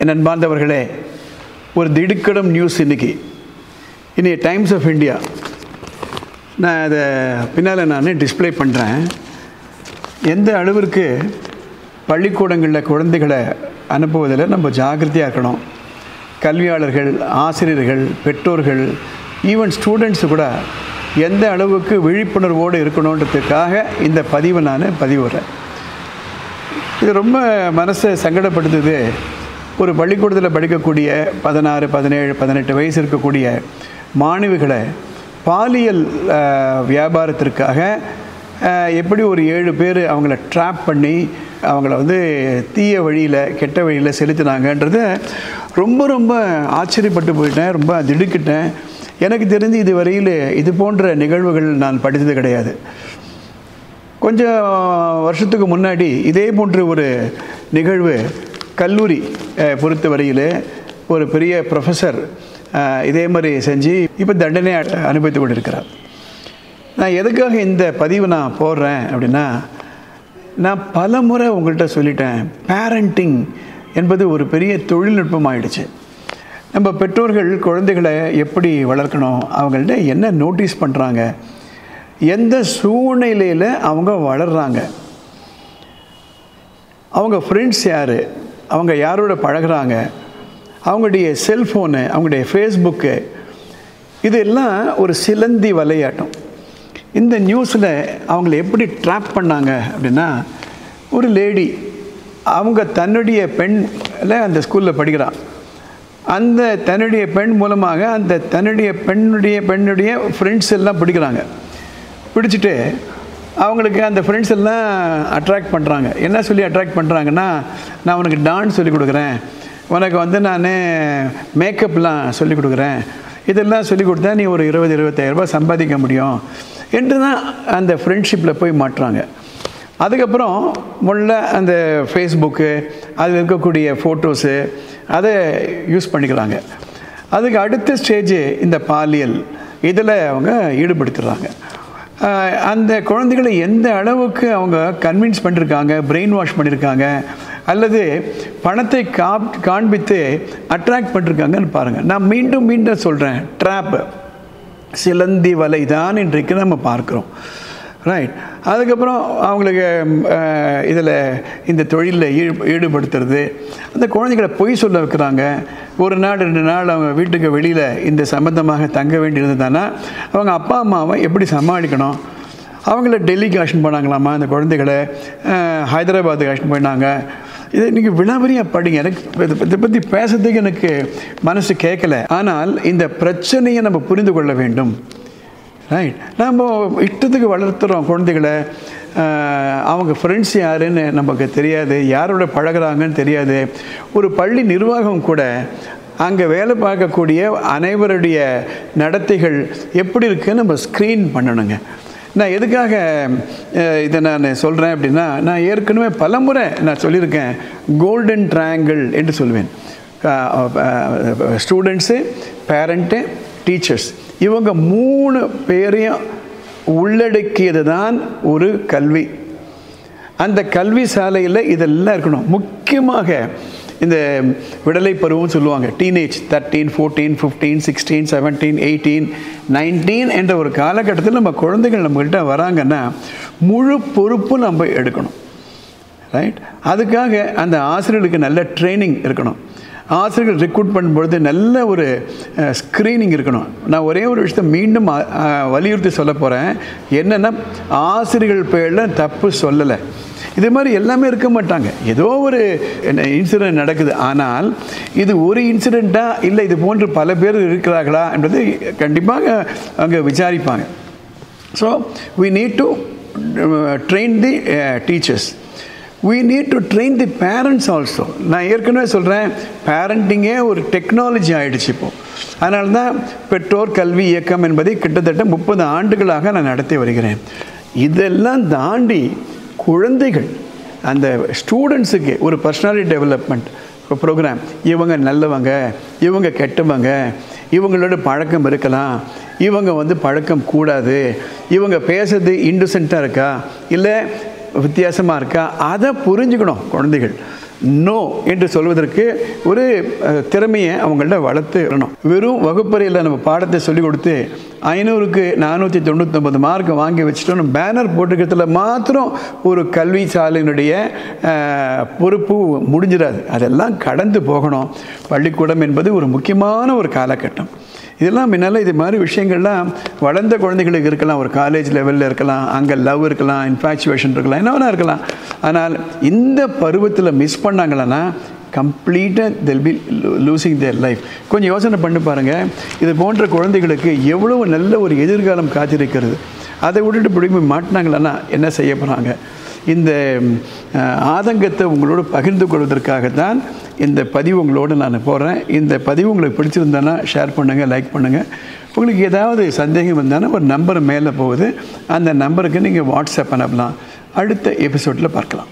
என் அன்பார்ந்தவர்களே ஒரு திடுக்கிடும் நியூஸ் இன்னைக்கு இன்னைக்கு டைம்ஸ் ஆஃப் இந்தியா நான் அதை பின்னால் நான் டிஸ்ப்ளே பண்ணுறேன் எந்த அளவிற்கு பள்ளிக்கூடங்களில் குழந்தைகளை அனுப்புவதில் நம்ம ஜாக்கிரதையாக இருக்கணும் கல்வியாளர்கள் ஆசிரியர்கள் பெற்றோர்கள் ஈவன் ஸ்டூடெண்ட்ஸு கூட எந்த அளவுக்கு விழிப்புணர்வோடு இருக்கணுன்றதுக்காக இந்த பதிவை நான் பதிவிடுறேன் இது ரொம்ப மனசை சங்கடப்படுத்துது ஒரு பள்ளிக்கூடத்தில் படிக்கக்கூடிய பதினாறு பதினேழு பதினெட்டு வயசு இருக்கக்கூடிய மாணவிகளை பாலியல் அஹ், வியாபாரத்திற்காக அஹ், எப்படி ஒரு ஏழு பேர் அவங்கள ட்ராப் பண்ணி அவங்கள வந்து தீய வழியில் கெட்ட வழியில் செலுத்தினாங்கன்றத ரொம்ப ரொம்ப ஆச்சரியப்பட்டு போயிட்டேன் ரொம்ப திடுக்கிட்டேன் எனக்கு தெரிஞ்சு இது வரையில் இது போன்ற நிகழ்வுகள் நான் படித்தது கிடையாது கொஞ்சம் வருஷத்துக்கு முன்னாடி இதே போன்ற ஒரு நிகழ்வு கல்லூரி அஹ், பொறுத்த வரையில் ஒரு பெரிய ப்ரொஃபஸர் அஹ், இதே மாதிரி செஞ்சு இப்போ தண்டனை அ- அனுபவித்து கொண்டிருக்கிறார் நான் எதுக்காக இந்த பதிவு நான் போடுறேன் அப்படின்னா நான் பல முறை உங்கள்கிட்ட சொல்லிட்டேன் பேரண்டிங் என்பது ஒரு பெரிய தொழில்நுட்பம் ஆயிடுச்சு நம்ம பெற்றோர்கள் குழந்தைகளை எப்படி வளர்க்கணும் அவங்கள்ட்ட என்ன நோட்டீஸ் பண்ணுறாங்க எந்த சூழ்நிலையில் அவங்க வளர்கிறாங்க அவங்க ஃப்ரெண்ட்ஸ் யார் அவங்க யாரோட பழகுறாங்க அவங்களுடைய செல்ஃபோனு அவங்களுடைய ஃபேஸ்புக்கு இதெல்லாம் ஒரு சிலந்தி விளையாட்டம் இந்த நியூஸில் அவங்கள எப்படி ட்ராப் பண்ணாங்க அப்படின்னா ஒரு லேடி அவங்க தன்னுடைய பெண்ல அந்த ஸ்கூலில் படிக்கிறான் அந்த தன்னுடைய பெண் மூலமாக அந்த தன்னுடைய பெண்ணுடைய பெண்ணுடைய ஃப்ரெண்ட்ஸ் எல்லாம் பிடிக்கிறாங்க பிடிச்சிட்டு அவங்களுக்கு அந்த ஃப்ரெண்ட்ஸ் எல்லாம் அட்ராக்ட் பண்ணுறாங்க என்ன சொல்லி அட்ராக்ட் பண்ணுறாங்கன்னா நான் உனக்கு டான்ஸ் சொல்லி கொடுக்குறேன் உனக்கு வந்து நான் மேக்கப்லாம் சொல்லி கொடுக்குறேன் இதெல்லாம் சொல்லி கொடுத்தா நீ ஒரு இருபது இருபத்தாயிரம் ரூபாய் சம்பாதிக்க முடியும் என்று தான் அந்த ஃப்ரெண்ட்ஷிப்பில் போய் மாட்டுறாங்க அதுக்கப்புறம் முள்ள அந்த ஃபேஸ்புக்கு அதில் இருக்கக்கூடிய ஃபோட்டோஸு அதை யூஸ் பண்ணிக்கிறாங்க அதுக்கு அடுத்த ஸ்டேஜ் இந்த பாலியல் இதில் அவங்க ஈடுபடுத்துகிறாங்க ஆஹ் அந்த குழந்தைகளை எந்த அளவுக்கு அவங்க கன்வின்ஸ் பண்ணியிருக்காங்க பிரெயின் வாஷ் பண்ணியிருக்காங்க அல்லது பணத்தை காப் காண்பித்து அட்ராக்ட் பண்ணியிருக்காங்கன்னு பாருங்கள் நான் மீண்டும் மீண்டும் சொல்கிறேன் ட்ராப்பு சிலந்தி வலை தான் இன்றைக்கு நம்ம பார்க்குறோம் ரைட் அதுக்கப்புறம் அவங்களுக்கு இதில் இந்த தொழிலில் ஈடு ஈடுபடுத்துறது அந்த குழந்தைகளை பொய் சொல்ல வைக்கிறாங்க ஒரு நாள் ரெண்டு நாள் அவங்க வீட்டுக்கு வெளியில் இந்த சம்பந்தமாக தங்க வேண்டியிருந்ததுன்னா அவங்க அப்பா அம்மாவை எப்படி சமாளிக்கணும் அவங்கள டெல்லிக்கு அழைச்சிட்டு போனாங்களாமா அந்த குழந்தைகளை அஹ், ஹைதராபாத்துக்கு அழைச்சிட்டு போயினாங்க இதை நீங்கள் விளாவரியாக படிங்க எனக்கு இதை இதை பற்றி பேசுறதுக்கு எனக்கு மனசு கேட்கல ஆனால் இந்த பிரச்சனையை நம்ம புரிந்து கொள்ள வேண்டும் ரைட் நம்ம இஷ்டத்துக்கு வளர்த்துறோம் குழந்தைகளை ஆஹ், அவங்க ஃப்ரெண்ட்ஸ் யாருன்னு நமக்கு தெரியாது யாரோட பழகுறாங்கன்னு தெரியாது ஒரு பள்ளி நிர்வாகம் கூட அங்கே வேலை பார்க்கக்கூடிய அனைவருடைய நடத்தைகள் எப்படி இருக்குன்னு நம்ம ஸ்க்ரீன் பண்ணணுங்க நான் எதுக்காக அஹ், இதை நான் சொல்கிறேன் அப்படின்னா நான் ஏற்கனவே பலமுறை நான் சொல்லியிருக்கேன் கோல்டன் ட்ரையாங்கிள் என்று சொல்வேன் ஸ்டூடெண்ட்ஸு பேரண்ட்டு டீச்சர்ஸ் இவங்க மூணு பேரையும் உள்ளடக்கியது தான் ஒரு கல்வி அந்த கல்வி சாலையில் இதெல்லாம் இருக்கணும் முக்கியமாக இந்த விடலை பருவம் சொல்லுவாங்க teenage thirteen fourteen fifteen sixteen seventeen eighteen nineteen என்ற ஒரு காலகட்டத்தில் நம்ம குழந்தைகள் நம்மகிட்ட வராங்கன்னா முழு பொறுப்பும் நம்ம எடுக்கணும் ரைட் அதுக்காக அந்த ஆசிரியர்களுக்கு நல்ல ட்ரைனிங் இருக்கணும் ஆசிரியர்கள் ரெக்ரூட் பண்ணும்பொழுது நல்ல ஒரு ஸ்க்ரீனிங் இருக்கணும் நான் ஒரே ஒரு விஷயத்தை மீண்டும் அ- அ, வலியுறுத்தி சொல்ல போகிறேன் என்னென்னா ஆசிரியர்கள் பேரில் தப்பு சொல்லலை இது மாதிரி எல்லாமே இருக்க மாட்டாங்க ஏதோ ஒரு இன்சிடென்ட் நடக்குது ஆனால் இது ஒரு இன்சிடெண்ட்டா இல்லை இது போன்று பல பேர் இருக்கிறார்களா என்பது கண்டிப்பாக அங்கே விசாரிப்பாங்க so we need to uh, train the uh, teachers we need to train the parents also நான் ஏற்கனவே சொல்கிறேன் பேரண்டிங்கே ஒரு டெக்னாலஜி ஆயிடுச்சு இப்போ அதனால தான் பெற்றோர் கல்வி இயக்கம் என்பதை கிட்டத்தட்ட முப்பது ஆண்டுகளாக நான் நடத்தி வருகிறேன் இதெல்லாம் தாண்டி குழந்தைகள் அந்த ஸ்டூடெண்ட்ஸுக்கு ஒரு பர்சனாலிட்டி டெவலப்மெண்ட் ப்ரோக்ராம் இவங்க நல்லவங்க இவங்க கெட்டவங்க இவங்களோட பழக்கம் இருக்கலாம் இவங்க வந்து பழக்கம் கூடாது இவங்க பேசுறது இன்டசென்ட்டாக இருக்கா இல்லை வித்தியாசமாக இருக்கா அதை புரிஞ்சுக்கணும் குழந்தைகள் நோ என்று சொல்வதற்கு ஒரு அஹ், திறமையை அவங்கள்ட்ட வளர்த்து வரணும் வெறும் வகுப்பறையில் நம்ம பாடத்தை சொல்லிக் கொடுத்து ஐநூறுக்கு நானூற்றி தொண்ணூத்தொம்பது மார்க் வாங்கி வச்சுட்டோம் பேனர் போட்டுக்கிறதுல மாத்திரம் ஒரு கல்வி சாலையினுடைய அஹ், பொறுப்பு முடிஞ்சிடாது அதெல்லாம் கடந்து போகணும் பள்ளிக்கூடம் என்பது ஒரு முக்கியமான ஒரு காலகட்டம் இதெல்லாம் முன்னால் இது மாதிரி விஷயங்கள்லாம் வளர்ந்த குழந்தைகளுக்கு இருக்கலாம் ஒரு காலேஜ் லெவலில் இருக்கலாம் அங்கே லவ் இருக்கலாம் இன்ஃபேக்சுவேஷன் இருக்கலாம் என்ன வேணா இருக்கலாம் ஆனால் இந்த பருவத்தில் மிஸ் பண்ணாங்களன்னா கம்ப்ளீட்டாக they'll be losing their life கொஞ்சம் யோசனை பண்ணி பாருங்கள் இது போன்ற குழந்தைகளுக்கு எவ்வளவு நல்ல ஒரு எதிர்காலம் காத்திருக்கிறது அதை விட்டுட்டு பிடிப்பி மாட்டினாங்களன்னா என்ன செய்ய போகிறாங்க இந்த அஹ், ஆதங்கத்தை உங்களோடு பகிர்ந்து கொள்வதற்காகத்தான் இந்த பதிவு உங்களோடு நான் போகிறேன் இந்த பதிவு உங்களுக்கு பிடிச்சிருந்தானா ஷேர் பண்ணுங்கள் லைக் பண்ணுங்கள் உங்களுக்கு ஏதாவது சந்தேகம் வந்தானா ஒரு நம்பர் மேலே போகுது அந்த நம்பருக்கு நீங்கள் வாட்ஸ்அப் அனுப்பலாம் அடுத்த எபிசோடில் பார்க்கலாம்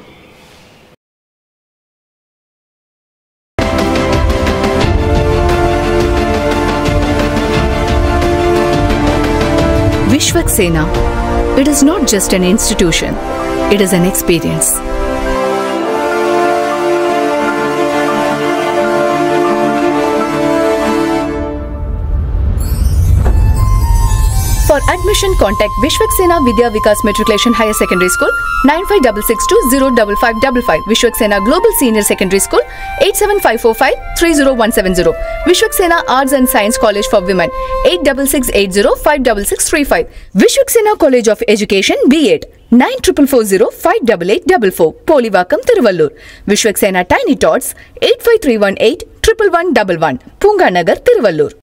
Vishwak Sena. It is not just an institution, it is an experience. For admission, contact Vishwak Sena Vidya Vikas Matriculation Higher Secondary School 95662055555, Vishwak Sena Global Senior Secondary School 87545-30170, Vishwak Sena Arts and Science College for Women 8680-56635, Vishwak Sena College of Education B.Ed 9440-58844, Polivakam Tiruvallur, Vishwak Sena Tiny Tots 85318 11111, Punga Nagar Tiruvallur.